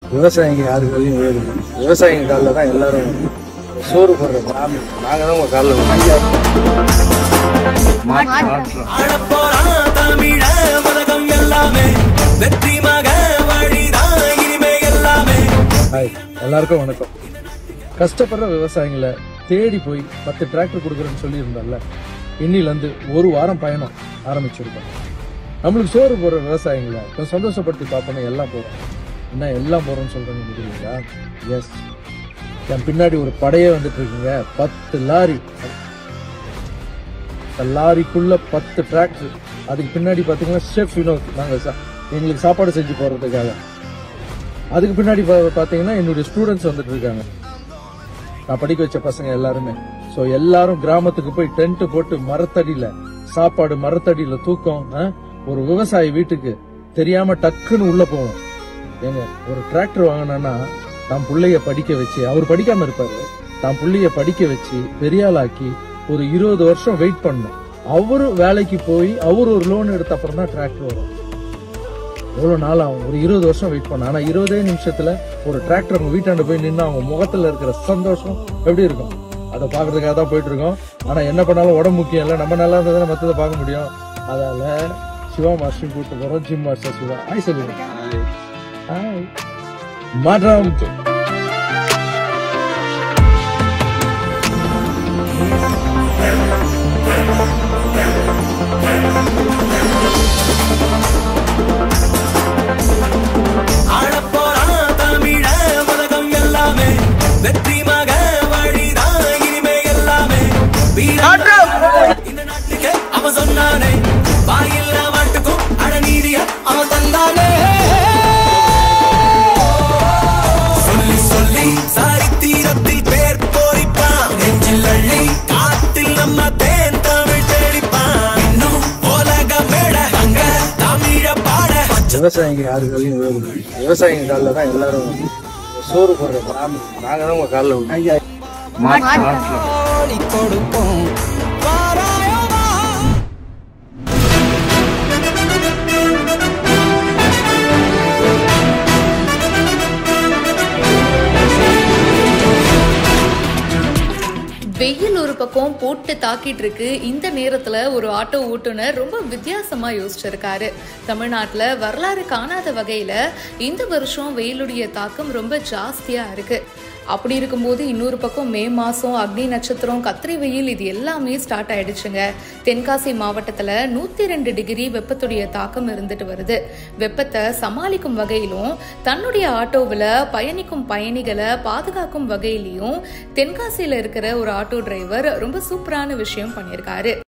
விவசாயிங்க யாரு காலையும் ஏறுது விவசாயிங்க காலில் தான் எல்லாரும் சோறு போடுறது நாம நாங்கள் தான் உங்கள் காலில் ஆளப்போறான் தமிழ உலகம் எல்லாமே வெற்றி மக வழிதான் இனிமே எல்லாமே ஹாய் எல்லாருக்கும் வணக்கம் கஷ்டப்படுற விவசாயிங்களை தேடி போய் பத்து டிராக்டர் கொடுக்குறேன்னு சொல்லியிருந்தோம்ல இன்னிலேருந்து ஒரு வாரம் பயணம் ஆரம்பிச்சிருக்கோம் நம்மளுக்கு சோறு போடுற விவசாயிங்களை கொஞ்சம் சந்தோஷப்படுத்தி பார்ப்போன்னு எல்லாம் போகிறோம் என்ன எல்லாம் போகிறோம்னு சொல்கிறேன்னு நினைக்கிறீங்களா எஸ் என் பின்னாடி ஒரு படையே வந்துட்டு இருக்குங்க பத்து லாரி அந்த லாரிக்குள்ள பத்து டிராக்டர் அதுக்கு பின்னாடி பார்த்தீங்கன்னா ஷெஃப் வினோத் நாங்கள் சா எங்களுக்கு சாப்பாடு செஞ்சு போடுறதுக்காக அதுக்கு பின்னாடி பா- பாத்தீங்கன்னா என்னுடைய ஸ்டூடெண்ட்ஸ் வந்துட்டு இருக்காங்க நான் படிக்க வச்ச பசங்க எல்லாருமே சோ எல்லாரும் கிராமத்துக்கு போய் டென்ட் போட்டு மரத்தடியில சாப்பாடு மரத்தடியில தூக்கம் ஆ? ஒரு விவசாயி வீட்டுக்கு தெரியாம டக்குன்னு உள்ள போவோம் ஏங்க ஒரு டிராக்டர் வாங்கினா தான் புள்ளைய படிக்க வச்சு அவர் படிக்காம இருப்பாரு தான் புள்ளைய படிக்க வச்சு பெரியாளாக்கி ஒரு இருபது வருஷம் வெயிட் பண்ணணும் அவரு வேலைக்கு போய் அவர் ஒரு லோன் எடுத்த அப்புறம் தான் டிராக்டர் வரும் எவ்வளவு நாள் ஆகும் ஒரு இருபது வருஷம் வெயிட் பண்ண ஆனா இருபதே நிமிஷத்துல ஒரு டிராக்டர் அவங்க வீட்டாண்ட போய் நின்று அவங்க முகத்துல இருக்கிற சந்தோஷம் எப்படி இருக்கும் அதை பாக்குறதுக்காக தான் போயிட்டு இருக்கோம் ஆனா என்ன பண்ணாலும் உடம்பு முக்கியம் இல்ல நம்ம நல்லா இருந்தா தானே மத்ததை பார்க்க முடியும் அதால சிவா மாஸ்டர் கூட்டு போறோம் ஜிம் மாஸ்டர் சிவா ஹாய் சொல்லுங்க ஹாய் மாற்றம் ஆளப்போறான் தமிழ உலகம் எல்லாமே வெற்றி மக வழிதான் இனிமே எல்லாமே வீரன் இந்த நாட்டுக்கு அவன் சொன்னானே வாயில்லா மாட்டுக்கும் அடநீதிய அவன் தந்தானே சொல்லி சொல்லி சரித்திரத்தில் பேர் போரிப்பான் நெஞ்சில் அள்ளி காத்தில் நம்ம தேன் தமிழ் தேடிப்பான் இன்னும் உலக மேட அங்க தமிழ பாட விவசாயிங்க யாரு காலையும் ஏறுது விவசாயிங்க காலில் தான் எல்லாரும் சோறு போடுறது நாம நாங்க தான் உங்க காலில் ஆடி கொடுப்போம் வாராயவா வெயில் ஒரு பக்கம் போட்டு தாக்கிட்டு இருக்கு இந்த நேரத்துல ஒரு ஆட்டோ ஓட்டுநர் ரொம்ப வித்தியாசமா யோசிச்சிருக்காரு தமிழ்நாட்டுல வரலாறு காணாத வகையில இந்த வருஷம் வெயிலுடைய தாக்கம் ரொம்ப ஜாஸ்தியா இருக்கு அப்படி இருக்கும்போது இன்னொரு பக்கம் மே மாசம் அக்னி நட்சத்திரம் கத்திரி வெயில் இது எல்லாமே ஸ்டார்ட் ஆயிடுச்சுங்க தென்காசி மாவட்டத்துல நூத்தி ரெண்டு டிகிரி வெப்பத்துடைய தாக்கம் இருந்துட்டு வருது வெப்பத்தை சமாளிக்கும் வகையிலும் தன்னுடைய ஆட்டோவில் பயணிக்கும் பயணிகளை பாதுகாக்கும் வகையிலையும் தென்காசியில இருக்கிற ஒரு ஆட்டோ டிரைவர் ரொம்ப சூப்பரான விஷயம் பண்ணியிருக்காரு